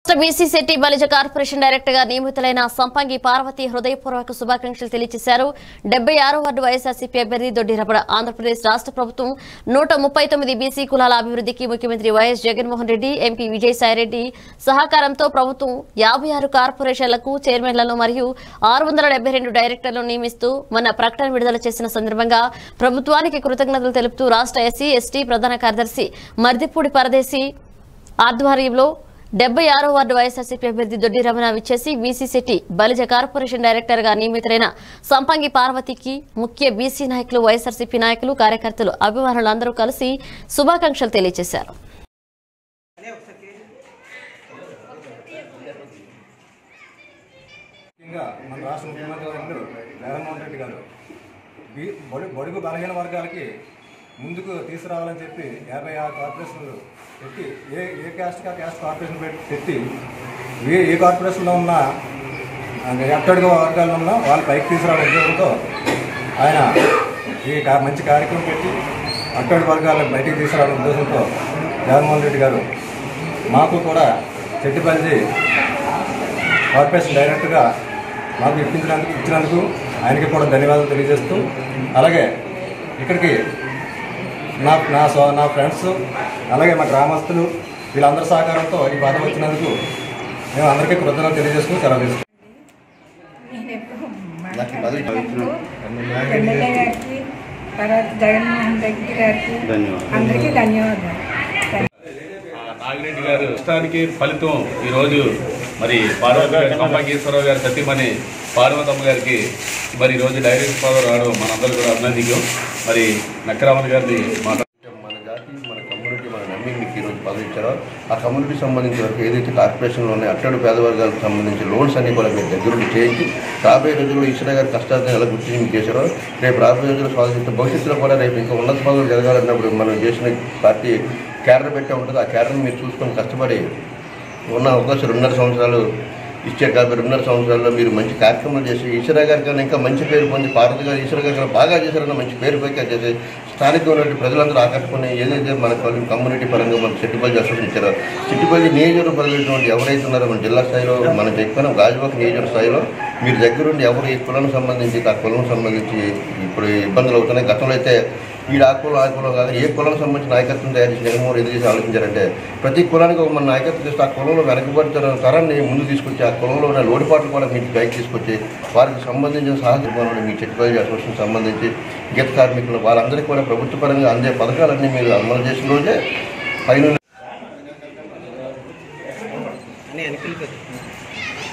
రాష్ట్ర BC Shetty Balija corporation director గా నియమితులైన సంపంగి పార్వతి హృదయపూర్వక శుభాకాంక్షలు తెలియజేశారు డెబ్బై ఆరో వార్డు వైఎస్ఆర్సీపీ అభ్యర్థి దొడ్డి రమణ ఆంధ్రప్రదేశ్ రాష్ట్ర ప్రభుత్వం నూట ముప్పై తొమ్మిది బీసీ కులాల అభివృద్ధికి ముఖ్యమంత్రి వైఎస్ జగన్మోహన్ రెడ్డి ఎంపీ విజయసాయిరెడ్డి సహకారంతో ప్రభుత్వం యాభై ఆరు కార్పొరేషన్లకు చైర్మన్లను మరియు ఆరు వందల డెబ్బై రెండు డైరెక్టర్లను నియమిస్తూ మొన్న ప్రకటన విడుదల చేసిన సందర్భంగా ప్రభుత్వానికి కృతజ్ఞతలు తెలుపుతూ రాష్ట్ర ఎస్సీ ఎస్టీ ప్రధాన కార్యదర్శి మర్దిపూడి పరదేశి ఆధ్వర్యంలో డెబ్బై ఆరో వార్డు వైఎస్ఆర్సీపీ అభ్యర్థి దొడ్డి రమణ విచ్చేసి BC city Balija corporation director గా నియమితులైన సంపంగి పార్వతికి ముఖ్య బీసీ నాయకులు వైఎస్ఆర్సీపీ నాయకులు కార్యకర్తలు అభిమానులు అందరూ కలిసి శుభాకాంక్షలు తెలియజేశారు ముఖ్యంగా మన రాష్ట్ర ముఖ్యమంత్రి వర్యులు జగన్మోహన్ రెడ్డి గారు బి- బడు బడుగు బలహీన వర్గాలకి ముందుకు తీసుకురావాలని చెప్పి యాభై ఆరు కార్పొరేషన్లు పెట్టి ఏ ఏ క్యాస్ట్ ఆ క్యాస్ట్ కార్పొరేషన్ పెట్టి పెట్టి ఏ ఏ కార్పొరేషన్లో ఉన్న ఎట్టడుగు వర్గాల్లో ఉన్న వాళ్ళు పైకి తీసుకురావడం ఉద్యోగంతో ఆయన ఈ కా- మంచి కార్యక్రమం పెట్టి అట్టడుగు వర్గాలను బయటికి తీసుకురావడం ఉద్దేశంతో జగన్మోహన్ రెడ్డి గారు మాకు కూడా చెట్టిపల్లి కార్పొరేషన్ డైరెక్టర్గా మాకు ఇప్పించినందుకు ఇచ్చినందుకు ఆయనకి కూడా ధన్యవాదాలు తెలియజేస్తూ అలాగే ఇక్కడికి నా నా సో నా ఫ్రెండ్స్ అలాగే మా గ్రామస్తులు వీళ్ళందరి సహకారంతో ఈ బాధ వచ్చినందుకు మేము అందరికీ కృతజ్ఞతలు తెలియజేసుకుని సెలవు తీసుకుంటాం నేను ఎప్పుడు నాకు బదులు మాట్లాడినప్పుడు ఎమ్మెల్యే గారికి తర్వాత జగన్మోహన్ రెడ్డి గారికి ధన్యవాదాలు. అందరికీ ధన్యవాదాలు నాగిరెడ్డి గారు ఇష్టానికి ఫలితం ఈరోజు మరి పార్వతి కంపకేశ్వరరావు గారి సతీమణి పార్వతమ్మ గారికి మరి ఈరోజు డైరెక్ట్ పదవి రావడం మనందరూ కూడా అభినందించాం మరి నక్కరామన్ గారిని మాట మన జాతి మన కమ్యూనిటీ మన నమ్మి మీకు ఈరోజు పదవి ఇచ్చారో ఆ కమ్యూనిటీ సంబంధించిన వరకు ఏదైతే కార్పొరేషన్లో ఉన్నాయో అట్టడు పేద వర్గాలకు సంబంధించి లోన్స్ అన్ని కూడా మీరు దగ్గరుండి చేయించి రాబోయే రోజుల్లో ఈశ్వర గారి కష్టాలను ఎలా గుర్తించి మీకు చేశారో రేపు రాబోయే రోజుల్లో స్వాగతిస్తే భవిష్యత్తులో కూడా రేపు ఇంకా ఉన్నత పదవులు జరగాలన్నప్పుడు మనం చేసిన పార్టీ క్యాడర్ పెట్టే ఉంటుంది ఆ క్యాడర్ని మీరు చూసుకొని కష్టపడి ఉన్న అవకాశం రెండున్నర సంవత్సరాలు ఇచ్చారు కాబట్టి రెండున్నర సంవత్సరాల్లో మీరు మంచి కార్యక్రమాలు చేసి ఈశ్వర గారి కన్నా ఇంకా మంచి పేరు పొంది పార్వతి గారు ఈశ్వర గారి కన్నా బాగా చేశారన్న మంచి పేరు పైకి చేసి స్థానికంగా ఉన్నటువంటి ప్రజలందరూ ఆకట్టుకుని ఏదైతే మన కమ్యూ- కమ్యూనిటీ పరంగా మన చెట్టుపల్లి అసోసియేషన్ ఇచ్చారో చెట్టుపల్లి నియోజకవర్గ ప్రజలైనటువంటి ఎవరైతే ఉన్నారో మన జిల్లా స్థాయిలో మనం చెప్పిన గాజువాక నియోజకవర్గ స్థాయిలో మీరు దగ్గరుండి ఎవరు ఈ కులం సంబంధించి ఆ కులం సంబంధించి ఇప్పుడు ఇబ్బందులు అవుతున్నాయి గతంలో అయితే ఈ ఆ కులం ఆ కులం కాదు ఏ కులానికి సంబంధించి నాయకత్వం తయారు చేసి జగన్మోహన్ రెడ్డి చేసి ఆలోచించారంటే ప్రతి కులానికి ఒక మన నాయకత్వం చేస్తే ఆ కులంలో వెనకబడుతున్న తరాన్ని ముందు తీసుకొచ్చి ఆ కులంలో ఉన్న లోటుపాట్లు కూడా మీకు పైకి తీసుకొచ్చి వారికి సంబంధించిన సహజ పనులు మీ చెట్టుపల్లి అసోసియేషన్ సంబంధించి గీత కార్మికులు వాళ్ళందరికీ కూడా ప్రభుత్వ పరంగా అందే పథకాలన్నీ మీరు అమలు చేసిన రోజే పైన